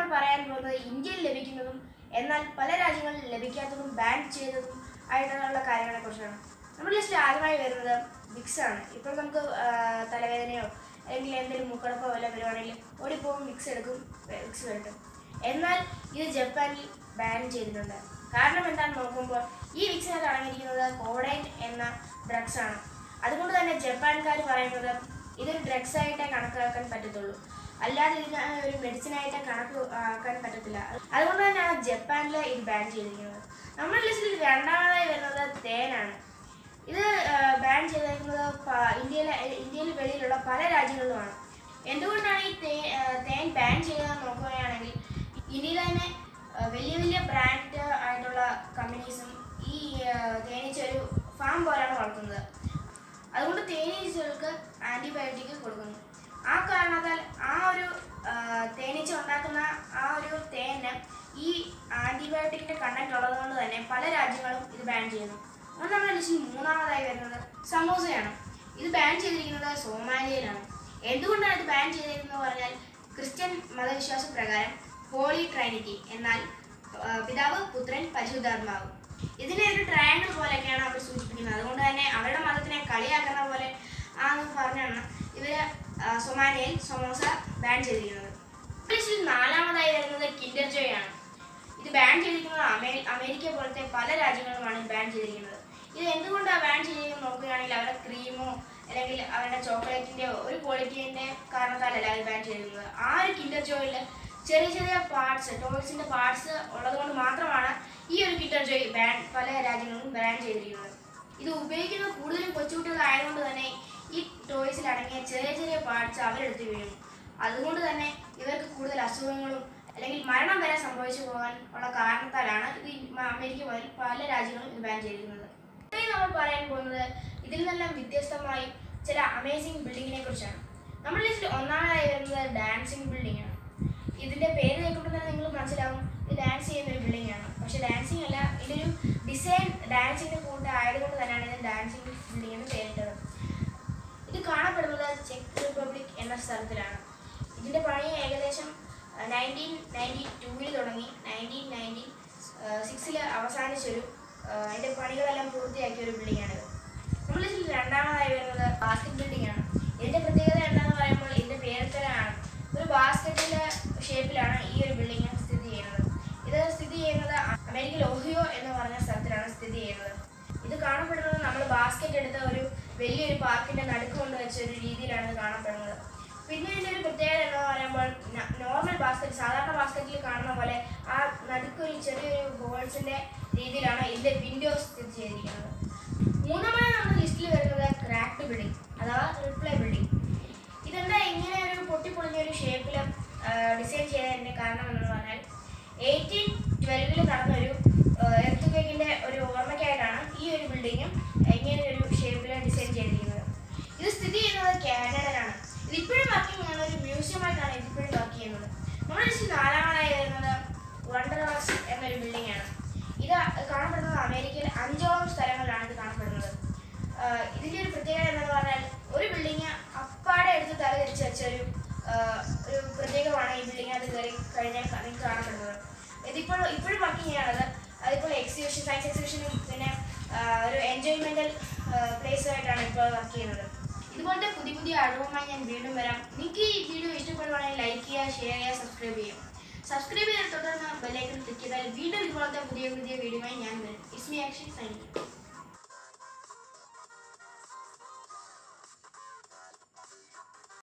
പറയാൻ പോകുന്നത് ഇന്ത്യയിൽ ലഭിക്കുന്നതും എന്നാൽ പല രാജ്യങ്ങളിൽ ലഭിക്കാത്തതും ബാൻ ചെയ്തതും ആയിട്ടുള്ള കാര്യങ്ങളെ കുറിച്ചാണ് നമ്മുടെ ലിസ്റ്റിൽ ആദ്യമായി വരുന്നത് വിക്സ് ആണ് ഇപ്പോൾ നമുക്ക് ആ, തലവേദനയോ അല്ലെങ്കിൽ എന്തെങ്കിലും മൂക്കടപ്പോ വല്ല വരുവാണെങ്കിൽ ഓടിപ്പോകും വിക്സ് എടുക്കും വിക്സ് വരട്ടും എന്നാൽ ഇത് ജപ്പാനിൽ ബാൻ ചെയ്തിട്ടുണ്ട് കാരണം എന്താണെന്ന് നോക്കുമ്പോൾ ഈ വിക്സിനകത്ത് അടങ്ങിയിരിക്കുന്നത് കോഡൈൻ എന്ന ഡ്രഗ്സ് ആണ് അതുകൊണ്ട് തന്നെ ജപ്പാൻകാർ പറയുന്നത് ഇതൊരു ഡ്രഗ്സ് ആയിട്ടേ കണക്കാക്കാൻ പറ്റത്തുള്ളൂ അല്ലാതെ ഇതിന് ഒരു മെഡിസിൻ ആയിട്ട് കണക്ക് ആക്കാൻ പറ്റത്തില്ല അതുകൊണ്ട് തന്നെയാണ് ജപ്പാനിൽ ഇത് ബാൻ ചെയ്തിരിക്കുന്നത് നമ്മുടെ ലിസ്റ്റിൽ രണ്ടാമതായി വരുന്നത് തേനാണ് ഇത് ബാൻ ചെയ്തിരിക്കുന്നത് പ- ഇന്ത്യയിലെ ഇന്ത്യയിൽ വെളിയിലുള്ള പല രാജ്യങ്ങളിലുമാണ് എന്തുകൊണ്ടാണ് ഈ തേ ആ, തേൻ ബാൻ ചെയ്തതെന്ന് നോക്കുകയാണെങ്കിൽ ഇന്ത്യയിൽ തന്നെ ആ, വലിയ വലിയ ബ്രാൻഡ് ആയിട്ടുള്ള കമ്പനീസും ഈ ആ, തേനീച്ച ഒരു ഫാം പോലെയാണ് വളർത്തുന്നത് അതുകൊണ്ട് തേനീച്ചകൾക്ക് ആൻറ്റിബയോട്ടിക് കൊടുക്കുന്നു ആ കാരണത്താൽ ആ ഒരു ആ, തേനീച്ച ഉണ്ടാക്കുന്ന ആ ഒരു തേന് ഈ ആൻറ്റിബയോട്ടിക്കിന്റെ കണ്ടന്റ് ഉള്ളത് കൊണ്ട് തന്നെ പല രാജ്യങ്ങളും ഇത് ബാൻ ചെയ്യുന്നു അത് നമ്മുടെ ലിസ്റ്റിൽ മൂന്നാമതായി വരുന്നത് സമോസയാണ് ഇത് ബാൻ ചെയ്തിരിക്കുന്നത് സോമാലിയയിലാണ് എന്തുകൊണ്ടാണ് ഇത് ബാൻ ചെയ്തിരിക്കുന്നത് പറഞ്ഞാൽ ക്രിസ്ത്യൻ മതവിശ്വാസ പ്രകാരം ഹോളി ട്രൈനിറ്റി എന്നാൽ ആ, പിതാവ് പുത്രൻ പരിശുദ്ധാത്മാവ് ഇതിനെ ഒരു ട്രയാങ്കിൾ പോലെയൊക്കെയാണ് അവർ സൂചിപ്പിക്കുന്നത് അതുകൊണ്ട് തന്നെ അവരുടെ മതത്തിനെ കളിയാക്കുന്ന പോലെ ആണെന്ന് പറഞ്ഞാണ് ഇവര് ആ, സൊമാലിയയിൽ സമോസ ബാൻ ചെയ്തിരിക്കുന്നത് ലിസ്റ്റിൽ നാലാമതായി വരുന്നത് കിൻഡർ ജോയ് ആണ് ഇത് ബാൻ ചെയ്തിരിക്കുന്നത് അമേ- അമേരിക്ക പോലത്തെ പല രാജ്യങ്ങളിലുമാണ് ബാൻ ചെയ്തിരിക്കുന്നത് ഇത് എന്തുകൊണ്ടാണ് ബാൻ ചെയ്തിരിക്കുന്നത് നോക്കുകയാണെങ്കിൽ അവരുടെ ക്രീമോ അല്ലെങ്കിൽ അവരുടെ ചോക്ലേറ്റിന്റെയോ ഒരു ക്വാളിറ്റീന്റെ കാരണത്താലല്ല അത് ബാൻ ചെയ്തിരിക്കുന്നത് ആ ഒരു കിൻഡർ ജോയിൽ ചെറിയ ചെറിയ പാർട്സ് ടോയ്സിന്റെ പാർട്സ് ഉള്ളത് കൊണ്ട് മാത്രമാണ് ഈ ഒരു കിൻഡർ ജോയ് ബാൻ പല രാജ്യങ്ങളിലും ബാൻ ചെയ്തിരിക്കുന്നത് ഇത് ഉപയോഗിക്കുന്നത് കൂടുതലും കൊച്ചുകുട്ടികളായതുകൊണ്ട് തന്നെ ഈ ടോയ്സിൽ അടങ്ങിയ ചെറിയ ചെറിയ പാർട്സ് അവരെടുത്ത് വീഴും അതുകൊണ്ട് തന്നെ ഇവർക്ക് കൂടുതൽ അസുഖങ്ങളും അല്ലെങ്കിൽ മരണം വരെ സംഭവിച്ചു പോകാൻ ഉള്ള കാരണത്താലാണ് ഇത് ഈ മ- അമേരിക്ക മുതൽ പല രാജ്യങ്ങളും ഇത് ബാൻ ചെയ്തിരിക്കുന്നത് ഇത്രയും നമ്മൾ പറയാൻ പോകുന്നത് ഇതിൽ നിന്നെല്ലാം വ്യത്യസ്തമായി ചില അമേസിംഗ് ബിൽഡിങ്ങിനെ കുറിച്ചാണ് നമ്മുടെ ലിസ്റ്റിൽ ഒന്നാമതായി വരുന്നത് ഡാൻസിങ് ബിൽഡിംഗ് ആണ് ഇതിന്റെ പേര് കേൾക്കുമ്പോൾ തന്നെ നിങ്ങൾ മനസ്സിലാവും ഇത് ഡാൻസ് ചെയ്യുന്ന ഒരു ബിൽഡിംഗ് ആണ് പക്ഷെ ഡാൻസിങ് അല്ല ഇതൊരു ഡിസൈൻ ഡാൻസിന്റെ കൂട്ട് ആയതുകൊണ്ട് തന്നെയാണ് ഇത് ഡാൻസിങ് ബിൽഡിംഗ് എന്ന് പേരിട്ടത് ഇത് കാണപ്പെടുന്നത് ചെക്ക് റിപ്പബ്ലിക് എന്ന സ്ഥലത്തിലാണ് ഇതിന്റെ പണി ഏകദേശം നയൻറ്റീൻ നയൻറ്റി ടൂവിൽ തുടങ്ങി നയൻറ്റീൻ നയൻറ്റി സിക്സിൽ അവസാനിച്ചൊരു ആ, അതിന്റെ പണികളെല്ലാം പൂർത്തിയാക്കിയ ഒരു ബിൽഡിംഗ് ആണിത് നമ്മൾ ഇതിൽ രണ്ടാമതായി വരുന്നത് ബാസ്കറ്റ് ബിൽഡിംഗ് ആണ് ഇതിന്റെ പ്രത്യേകത എന്താണെന്ന് പറയുമ്പോൾ ഇതിന്റെ പേരിൽ തന്നെയാണ് ഒരു ബാസ്കറ്റിന്റെ ഷേപ്പിലാണ് ഈ ഒരു ബിൽഡിംഗ് സ്ഥിതി ചെയ്യുന്നത് ഇത് സ്ഥിതി ചെയ്യുന്നത് അമേരിക്കയിൽ ഓഹിയോ എന്ന് പറഞ്ഞ സ്ഥലത്തിലാണ് സ്ഥിതി ചെയ്യുന്നത് ഇത് കാണപ്പെടുന്നത് നമ്മൾ ബാസ്ക്കറ്റ് എടുത്ത ഒരു വലിയൊരു പാർക്കിന്റെ നടുക്ക് കൊണ്ട് വെച്ച ഒരു രീതിയിലാണ് ഇത് കാണപ്പെടുന്നത് പിന്നെ ഇതിന്റെ ഒരു പ്രത്യേകത എന്ന് പറയുമ്പോൾ നോർമൽ ബാസ്ക്കറ്റ് സാധാരണ ബാസ്ക്കറ്റിൽ കാണുന്ന പോലെ ആ നടുക്കൊരു ചെറിയൊരു ഹോൾസിന്റെ രീതിയിലാണ് ഇതിന്റെ വിൻഡോസ് സ്ഥിതി ചെയ്തിരിക്കുന്നത് മൂന്നാമത് നമ്മുടെ ലിസ്റ്റിൽ വരുന്നത് ക്രാക്ട് ബിൽഡിംഗ് അഥവാ റിപ്ലൈ ബിൽഡിംഗ് ഇതെന്താ ഇങ്ങനെ ഒരു പൊട്ടിപ്പൊളിഞ്ഞ ഒരു ഷേപ്പിൽ ഡിസൈൻ ചെയ്തതിന്റെ കാരണം എന്ന് പറഞ്ഞാൽ എയ്റ്റീൻ ട്വൽവിൽ നടന്നൊരു എർത്ത് ക്വേക്കിന്റെ ഒരു ഓർമ്മയ്ക്കായിട്ടാണ് ഈ ഒരു ബിൽഡിങ്ങും ഇങ്ങനെ ഒരു ഷേപ്പിൽ ഡിസൈൻ ചെയ്തിരിക്കുന്നത് ഇത് സ്ഥിതി ചെയ്യുന്നത് കാനഡയിലാണ് ഇത് ഇപ്പോഴും വർക്കിംഗ് ആണ് ഒരു മ്യൂസിയം ആയിട്ടാണ് ഇത് ഇപ്പോഴും വർക്ക് ചെയ്യുന്നത് നമ്മുടെ ലിസ്റ്റിൽ നാലാമതായി വരുന്നത് വണ്ടർലാസ് എന്നൊരു ബിൽഡിംഗ് ആണ് ഇത് കാണപ്പെടുന്നത് അമേരിക്കയിൽ അഞ്ചോളം സ്ഥലങ്ങളിലാണ് ഇത് കാണപ്പെടുന്നത് ആഹ് ഇതിന്റെ ഒരു പ്രത്യേകത എന്ന് പറഞ്ഞാൽ ഒരു ബിൽഡിങ് അപ്പാടെ എടുത്ത് തലതിരിച്ച് വെച്ച ഒരു ആഹ് ഒരു പ്രത്യേകമാണ് ഈ ബിൽഡിംഗ് അത് കയറി കഴിഞ്ഞാൽ നിങ്ങൾക്ക് കാണപ്പെടുന്നത് ഇതിപ്പോൾ ഇപ്പോഴും വർക്കിംഗ് ചെയ്യണത് അതിപ്പോൾ എക്സിബിഷൻ സയൻസ് എക്സിബിഷനും പിന്നെ ആഹ് ഒരു എൻജോയ്മെന്റൽ പ്ലേസ് ആയിട്ടാണ് ഇപ്പോൾ വർക്ക് ചെയ്യുന്നത് ഇതുപോലത്തെ പുതിയ പുതിയ അറിവുമായി ഞാൻ വീണ്ടും വരാം നിങ്ങൾക്ക് ഈ വീഡിയോ ഇഷ്ടപ്പെടുവാണെങ്കിൽ ലൈക്ക് ചെയ്യുക ഷെയർ ചെയ്യുക സബ്സ്ക്രൈബ് ചെയ്യുക സബ്സ്ക്രൈബ് ചെയ്ത് തുടർന്ന് ബെല്ലൈക്കൺ ക്ലിക്ക് ചെയ്താൽ വീണ്ടും ഇതുപോലത്തെ പുതിയ പുതിയ വീഡിയോയുമായി ഞാൻ വരും ഇസ്മി ആക്ഷൻ സൈനിക്കും